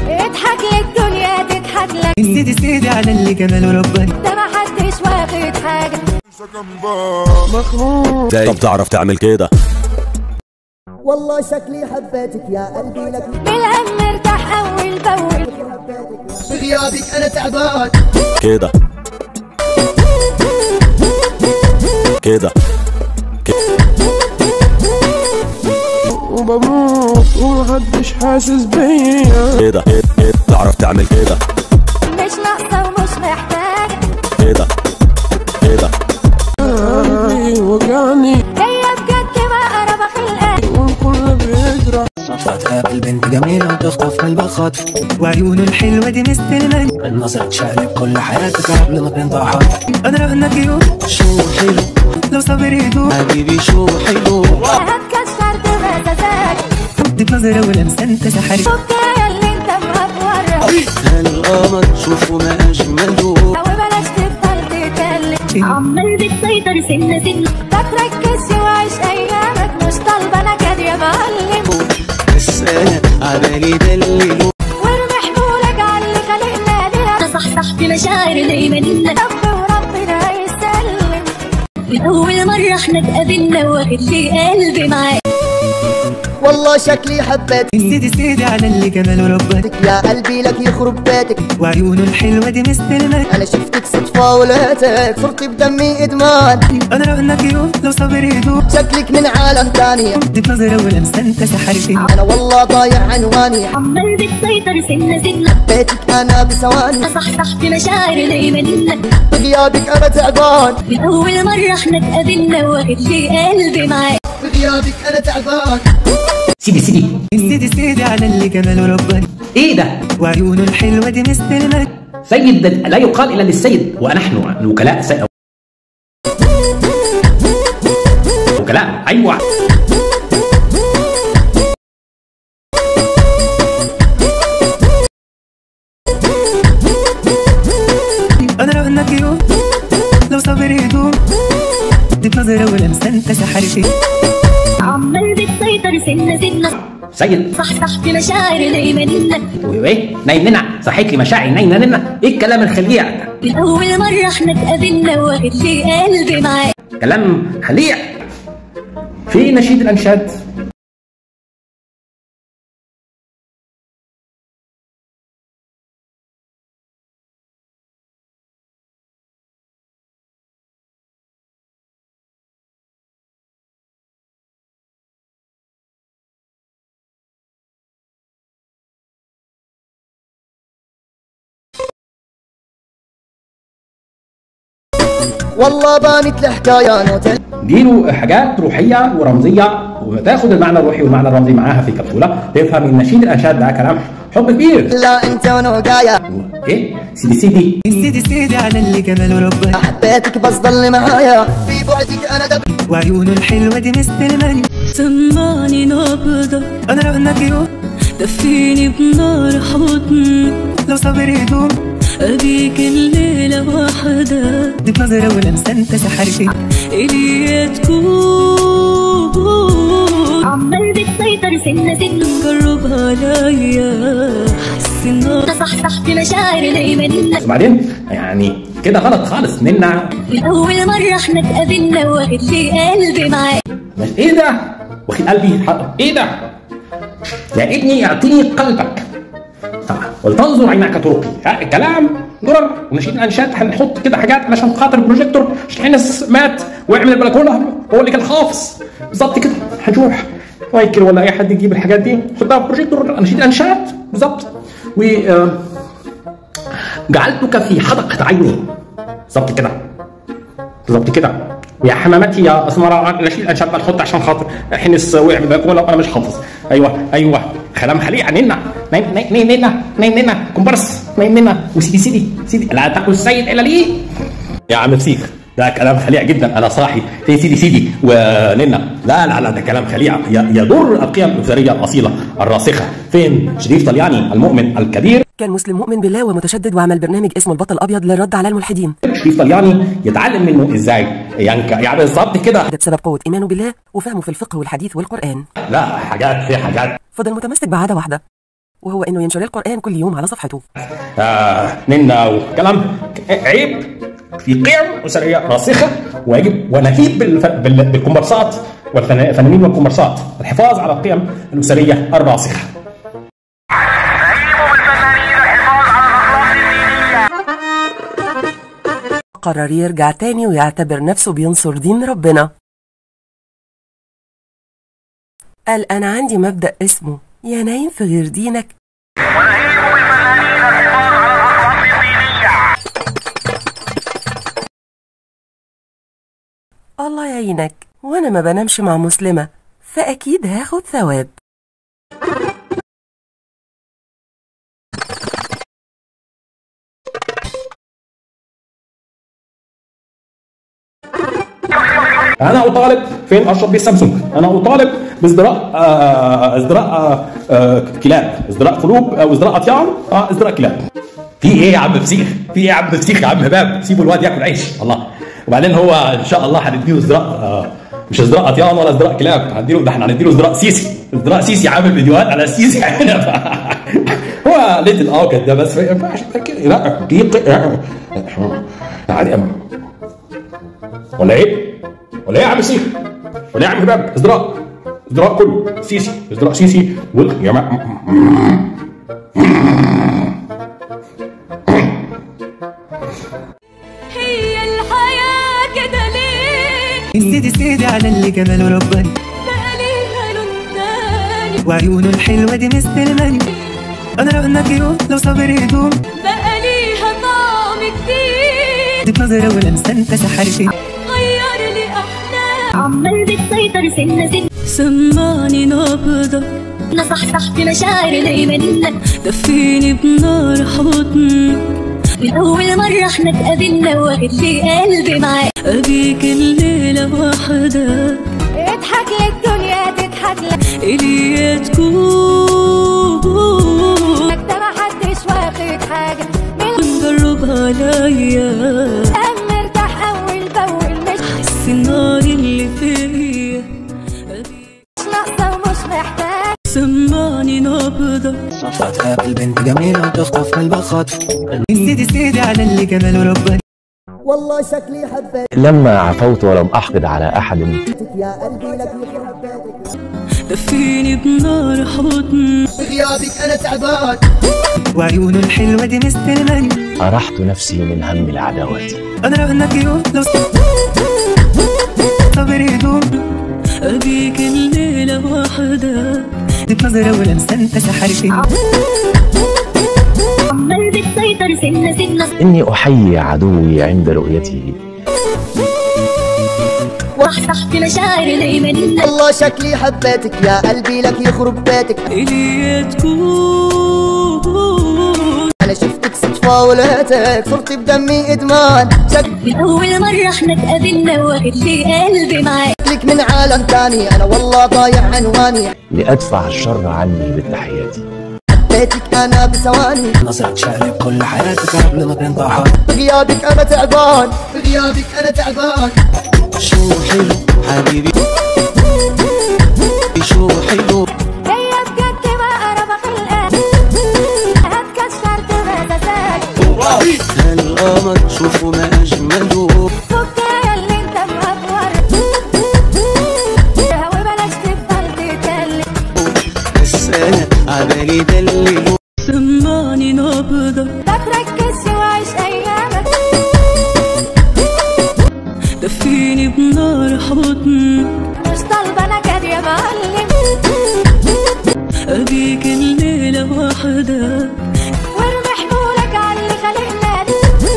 اضحك للدنيا تضحك لك سيدي سيدي على اللي جماله ربنا ده ما حدش واخد حاجة طب تعرف تعمل كده والله شكلي حبيتك يا قلبي لك بالهم ارتاح اول باول بغيابك انا تعبان كده كده وبموت ومحدش حاسس بيا كده كده تعرف تعمل كده مش ناقصة ومش محتاجة كده كده قلبي وجعني جاية بجد ما قرب خلقك والكل بيجرح هتقابل بنت جميلة وتخطف قلبك خطف وعيونه الحلوة دي مستلماني النظرة تشقلب كل حياتك قبل ما تنطق حرف انا رهنك يوم شو حلو لو صبر يدوم حبيبي شو حلو هتكسر بمزازك اديك نظرة ولمسة انت سحرت حكاية اللي انت مهبورة هالقمر شوفوا ما أجمله وبلاش تفضل تتكلم عمال بتسيطر سنة سنة ما تركزش وعيش ايامك مش طالبة نكد يا معلم بس أنا عبالي دلله وارمي حمولك على اللي خلقنا لنا تصحصح بمشاعر دايما رب وربنا يسلم من اول مرة احنا اتقابلنا واخد لي قلبي معاك والله شكلي حبيتك سيدي سيدي على اللي جماله ربنا يا قلبي لك يخرب بيتك وعيونه الحلوة دي مستلماني انا شفتك صدفة ولقيتك صرت بدمي ادمان انا رهنك يوم لو صبر يدوم شكلك من عالم تاني اديك نظرة ولمسة انت سحرت انا والله ضايع عنواني عمال بتسيطر سنة سنة بيتك انا بثواني تصحصح بمشاعر دايما بغيابك انا تعبان من اول مرة احنا اتقابلنا واخد لي قلبي معاك بغيابك انا تعبان سيدي سيدي سيدي سيدي على اللي جماله ربنا ايه ده وعيونه الحلوة دي مستلماني سيد ده لا يقال الا للسيد ونحن الوكلاء سي... وكلاء ايوه انا رهنك يوم لو صبر يدوم اديك نظرة ولمسة انت سحرت عمال بتسيطر سنة سنة سيد صحصح بمشاعر دايما وايه نايم ننع صحيت لي مشاعري نايم ننع ايه الكلام الخليع ده من اول مرة احنا اتقابلنا واخد لي قلبي معاك كلام خليع في نشيد الانشاد والله بانت الحكاية نوتة ديله حاجات روحيه ورمزيه وتاخد المعنى الروحي والمعنى الرمزي معاها في كبسوله تفهم ان نشيد الانشاد ده كلام حب كبير لا انت ونوقايا ايه سيدي سيدي سيدي سيدي على اللي جماله ربنا حبيتك بس ضل معايا في بعدك انا دب وعيونه الحلوة دي مستلماني سمعني نبضك انا رهنك يوم دفيني بنار حضن لو صبر يدوم أبيك الليلة واحدة اديك نظرة ولمسة انت سحرت إلي تكون عمال بتسيطر سنة سنة قرب عليا حس النار تصحصح بمشاعر دايما وبعدين يعني كده غلط خالص نمنع من اول مرة احنا اتقابلنا واخد لي قلبي معاك مش ايه ده واخد قلبي حق. ايه ده يا ابني اعطيني قلبك آه، ولتنظر عينك طرقي ها الكلام درر ونشيد الانشاد هنحط كده حاجات علشان خاطر البروجيكتور عشان حين مات ويعمل البلكونه هو اللي كان حافظ بالظبط كده هنروح مايكل ولا اي حد يجيب الحاجات دي يحطها في بروجيكتور نشيد الانشاد بالظبط و آه، جعلتك في حدقه عيني بالظبط كده بالظبط كده يا حمامتي يا اسمراء نشيل الانشاد بقى نحط عشان خاطر حنس وقع من البلكونه وانا مش حافظ ايوه ايوه كلام خليع نينا نايم نايم نايم نينا نايم نينا كومبارس نايم نينا وسيدي سيدي سيدي لا تاكل السيد الا لي يا عم فسيخ ده كلام خليع جدا انا صاحي في سيدي سيدي وننا لا لا لا ده كلام خليع ي- يضر القيم الاسريه الاصيله الراسخه فين شريف طلياني المؤمن الكبير كان مسلم مؤمن بالله ومتشدد وعمل برنامج اسمه البطل الابيض للرد على الملحدين شريف طلياني يتعلم منه ازاي ينك يعني بالظبط كده ده بسبب قوه ايمانه بالله وفهمه في الفقه والحديث والقران لا حاجات في حاجات فضل متمسك بعاده واحده وهو إنه ينشر القرآن كل يوم على صفحته آه ننا وكلام عيب في قيم أسرية راسخة ويجب ونهيب بالف- بال- بالكومبارسات والفنانين والكومبارسات الحفاظ على القيم الأسرية الراسخة قرر يرجع تاني ويعتبر نفسه بينصر دين ربنا قال أنا عندي مبدأ اسمه يا نايم في غير دينك الله يعينك وأنا ما بنامش مع مسلمة فأكيد هاخد ثواب انا اطالب فين اشرب بيه سامسونج انا اطالب بازدراء آه، ازدراء آه، آه، كلاب ازدراء قلوب او ازدراء اطيان اه ازدراء كلاب في ايه يا عم فسيخ في ايه يا عم فسيخ يا عم هباب سيبوا الواد ياكل عيش الله وبعدين هو ان شاء الله هنديله ازدراء آه، مش ازدراء اطيان ولا ازدراء كلاب هنديله ده احنا هنديله ازدراء سيسي ازدراء سيسي عامل فيديوهات على السيسي هو ليتل اوكت ده بس ما ينفعش كده. لا دقيقة يعني ولا ايه؟ ولا ايه يا عم سيف؟ ولا ايه يا عم هباب؟ ازدراء ازدراء كله سيسي ازدراء سيسي وال يا جماعه هي الحياة كده ليه سيدي سيدي على اللي جماله رباني بقى ليها لون تاني وعيونه الحلوة دي مستلماني أنا رهنك يوم لو صبر يدوم بقى ليها طعم جديد اديت نظرة ولمسة انت سحرتني غير لي أحلام عمال بتسيطر سنة سنة سمعني نبضك صحصح في مشاعري دايما انك دفيني بنار حضنك من اول مرة احنا اتقابلنا واخد لي قلبي معاك أبيك الليلة وحدك اضحك للدنيا تضحك لك إلي تكون ده محدش واخد حاجة من نجرب عليا الأم مرتاح أول بأول مش حس النار اللي فيا أبيك ناقصة ومش محتاج سمعني نبضك صدفة تقابل بنت جميلة وتخطف قلبك خطف سيدي سيدي على اللي جماله رباني والله شكلي حبيتك لما عفوت ولم أحقد على أحد يا قلبي لك يخرب حبيتك دفيني بنار حضنك بغيابك انا تعبان وعيونه الحلوة دي مستلماني أرحت نفسي من هم العداوات أنا رهنك يوم لو صبر يدوم أبيك الليلة وحدك اديت نظرة ولمسة انت سحرتني عمال بتسيطر سنة سنة إني أحيي عدوي عند رؤيته واحصح في مشاعري دايما انك والله شكلي حبيتك يا قلبي لك يخرب بيتك إلي تكون انا شفتك صدفة ولقيتك صرت بدمي ادمان من اول مرة احنا اتقابلنا واخد لي قلبي معاك شكلك من عالم تاني انا والله ضايع عنواني لأدفع الشر عني بالتحيات حبيتك انا بثواني نظرة شقلب كل حياتك قبل ما تنطحن بغيابك انا تعبان بغيابك انا تعبان شو حلو حبيبي شو حلو هي بجد ما قرب خلقك هتكسرت مساسات هالقمر شوفوا ما أجمله فك يا اللي انت مأفور وبلاش تفضل تتكلم بس أنا عبالي دللو سمعني نبضك ما تركزش وعيش ايامك دفيني بنار حضنك مش طالبة نكد يا معلم أبيك الليلة وحدك وارمي حمولك على اللي خلقنا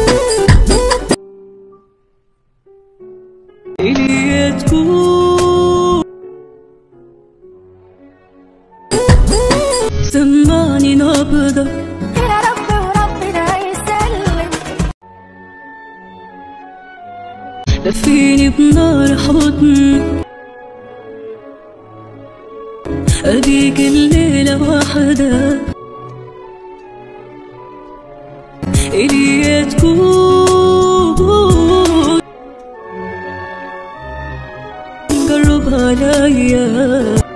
إلي تكون سمعني نبضك يا رب وربنا يسلم دفيني بنار حضنك أبيك الليلة وحدك إلي تكون قرب عليا